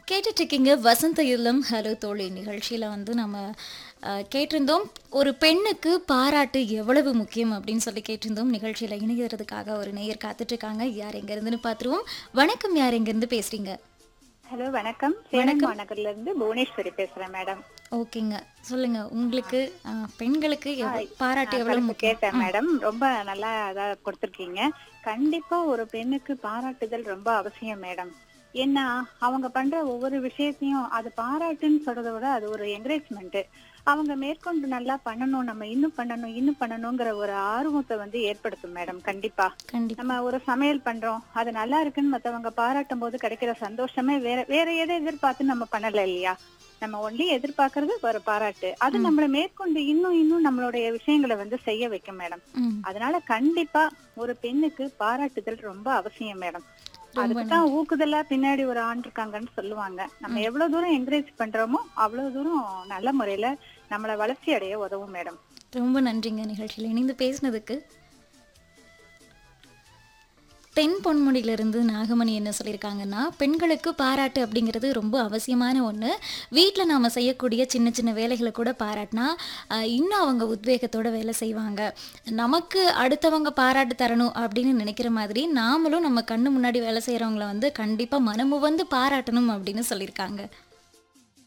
கேட்டுட்டு இருக்கீங்க வசந்த இல்லம் ஹலோ தோழி நிகழ்ச்சியில் வந்து நம்ம அஹ், கேட்டிருந்தோம் ஒரு பெண்ணுக்கு பாராட்டு எவ்வளவு முக்கியம் அப்படின்னு சொல்லி கேட்டிருந்தோம் நிகழ்ச்சியில் இணைகிறதுக்காக ஒரு நேயர் காத்துட்டு இருக்காங்க யார் எங்கேருந்துன்னு பார்த்துருவோம் வணக்கம் யார் எங்கேருந்து பேசுறீங்க ஹலோ வணக்கம் சேலம் மாநகர்ல இருந்து புவனேஸ்வரி பேசுறேன் மேடம் ஓகேங்க சொல்லுங்க உங்களுக்கு அஹ், பெண்களுக்கு எவ்வ- பாராட்டு எவ்வளவு கருத்து முக்கியம் கேட்டேன் மேடம் ரொம்ப நல்லா இதா கொடுத்துருக்கீங்க கண்டிப்பா ஒரு பெண்ணுக்கு பாராட்டுதல் ரொம்ப அவசியம் மேடம் ஏன்னா அவங்க பண்ற ஒவ்வொரு விஷயத்தையும் அது பாராட்டுன்னு சொல்றதை விட அது ஒரு என்கரேஜ்மெண்ட் அவங்க மேற்கொண்டு நல்லா பண்ணணும் நம்ம இன்னும் பண்ணணும் இன்னும் பண்ணணுங்கிற ஒரு ஆர்வத்தை வந்து ஏற்படுத்தும் மேடம் கண்டிப்பா கண்டிப்பா நம்ம ஒரு சமையல் பண்றோம் அது நல்லா இருக்குன்னு மத்தவங்க பாராட்டும் போது கிடைக்கிற சந்தோஷமே வேற வேற எதை எதிர்பார்த்து நம்ம பண்ணல இல்லையா நம்ம ஒன்லி எதிர்பார்க்கறது ஒரு பாராட்டு அது நம்மள மேற்கொண்டு இன்னும் இன்னும் நம்மளுடைய விஷயங்களை வந்து செய்ய வைக்கும் மேடம் ம் அதனால கண்டிப்பா ஒரு பெண்ணுக்கு பாராட்டுதல் ரொம்ப அவசியம் மேடம் ரொம்ப அதுக்குதான் ஊக்குதலா பின்னாடி ஒரு ஆண் இருக்காங்கன்னு சொல்லுவாங்க நம்ம எவ்வளவு தூரம் என்கரேஜ் பண்றோமோ அவ்வளவு தூரம் நல்ல முறையில நம்மள வளர்ச்சி அடைய உதவும் மேடம் ரொம்ப நன்றிங்க நிகழ்ச்சியில் இணைந்து பேசினதுக்கு தென் பொன்முடியிலிருந்து நாகமணி என்ன சொல்லியிருக்காங்கன்னா பெண்களுக்கு பாராட்டு அப்படிங்கிறது ரொம்ப அவசியமான ஒன்று வீட்டில் நாம் செய்யக்கூடிய சின்ன சின்ன வேலைகளை கூட பாராட்டினா ஆஹ், இன்னும் அவங்க உத்வேகத்தோட வேலை செய்வாங்க நமக்கு அடுத்தவங்க பாராட்டு தரணும் அப்படின்னு நினைக்கிற மாதிரி நாமளும் நம்ம கண்ணு முன்னாடி வேலை செய்கிறவங்கள வந்து கண்டிப்பாக மனமு வந்து பாராட்டணும் அப்படின்னு சொல்லியிருக்காங்க